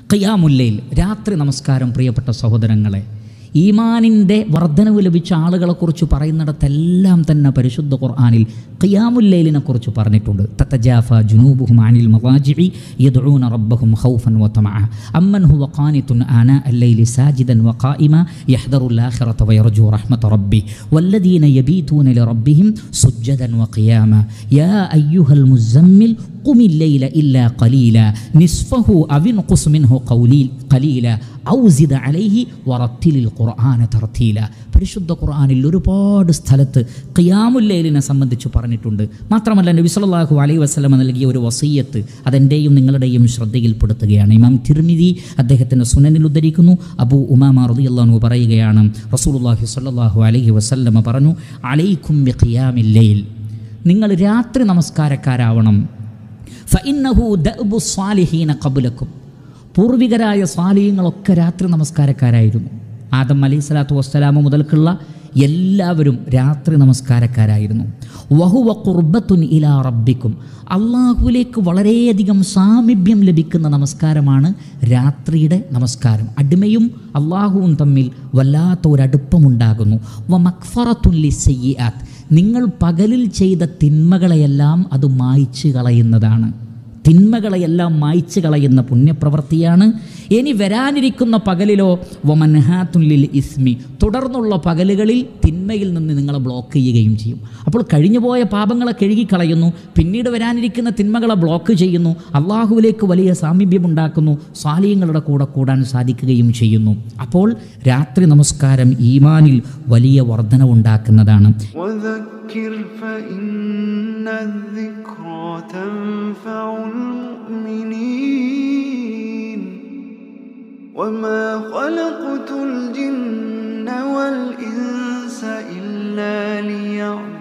ഖിയാമുല്ലയിൽ രാത്രി നമസ്കാരം പ്രിയപ്പെട്ട സഹോദരങ്ങളെ ഈമാനിൻ്റെ വർധനവ് ലഭിച്ച ആളുകളെക്കുറിച്ച് പറയുന്നിടത്തെല്ലാം തന്നെ പരിശുദ്ധ ഖുർആാനിൽ ഖിയാമുല്ലയിലിനെ കുറിച്ച് പറഞ്ഞിട്ടുണ്ട് തത്തജാഫ ജുനൂബുഹും അനിൽ മവാജിഇ യദ്ഊന റബ്ബഹും ഖൗഫൻ വതമഅ അമ്മൻ ഹുവ ഖാനിതുൻ ആനാ അല്ലൈലി സാജിദൻ വഖായിമ യഹ്ദറു الآخرة ويرجو رحمة ربه والذين يبيتون لربهم سجدا وقياما يا أيها المزمل قم الليل إلا قليلا نصفه أو انقص منه قولي قليلا أو زد عليه ورتل القرآن ترتيلا പരിശുദ്ധ ഖുർആനിൽ ഒരുപാട് സ്ഥലത്ത് ഖിയാമുല്ലയിലിനെ സംബന്ധിച്ച് പറഞ്ഞിട്ടുണ്ട് മാത്രമല്ല നബി സല്ലല്ലാഹു അലൈഹി വസല്ലമ നൽകിയ ഒരു വസീയത്ത് അതെൻ്റെയും നിങ്ങളുടെയും ശ്രദ്ധയിൽപ്പെടുത്തുകയാണ് ഇമാം തിർമിതി അദ്ദേഹത്തിൻ്റെ സുനനിൽ ഉദ്ധരിക്കുന്നു അബൂ ഉമാമ റളിയല്ലാഹു പറയുകയാണ് റസൂലുള്ളാഹി സ്വല്ലല്ലാഹു അലൈഹി വസല്ലമ പറഞ്ഞു അലൈക്കും ബി ഖിയാമില്ലയിൽ നിങ്ങൾ രാത്രി നമസ്കാരക്കാരാവണം ഫഇന്നഹു ദഅബു സ്വാലിഹീന ഖബലക്കും പൂർവികരായ സ്വാലിഹ്യങ്ങളൊക്കെ രാത്രി നമസ്കാരക്കാരായിരുന്നു ആദം അലൈഹി സ്വലാത്തു വസ്സലാമ മുതൽക്കുള്ള എല്ലാവരും രാത്രി നമസ്കാരക്കാരായിരുന്നു വഹുവ കുർബത്തുൻ ഇലാ റബ്ബിക്കും അള്ളാഹുവിലേക്ക് വളരെയധികം സാമീപ്യം ലഭിക്കുന്ന നമസ്കാരമാണ് രാത്രിയുടെ നമസ്കാരം അടിമയും അള്ളാഹുവും തമ്മിൽ വല്ലാത്ത ഒരടുപ്പമുണ്ടാകുന്നു വ മക്ഫറത്തുല്ലി സയ്യാത്ത് നിങ്ങൾ പകലിൽ ചെയ്ത തിന്മകളെയെല്ലാം അത് മായ്ച്ചു കളയുന്നതാണ് തിന്മകളെയെല്ലാം മായ്ച്ചു കളയുന്ന പുണ്യപ്രവൃത്തിയാണ് ഇനി വരാനിരിക്കുന്ന പകലിലോ വമൻഹാത്തുല്ലിൽ ഇസ്മി തുടർന്നുള്ള പകലുകളിൽ തിന്മയിൽ നിന്ന് നിങ്ങളെ ബ്ലോക്ക് ചെയ്യുകയും ചെയ്യും അപ്പോൾ കഴിഞ്ഞുപോയ പാപങ്ങളെ കഴുകിക്കളയുന്നു പിന്നീട് വരാനിരിക്കുന്ന തിന്മകളെ ബ്ലോക്ക് ചെയ്യുന്നു അള്ളാഹുവിലേക്ക് വലിയ സാമീപ്യമുണ്ടാക്കുന്നു സ്വാലിയങ്ങളുടെ കൂടെ കൂടാൻ സാധിക്കുകയും ചെയ്യുന്നു അപ്പോൾ രാത്രി നമസ്കാരം ഈമാനിൽ വലിയ വർധനവുണ്ടാക്കുന്നതാണ് وذكر فإن الذكرى تنفع المؤمنين وما خلقت الجن والإنس إلا ليعبدون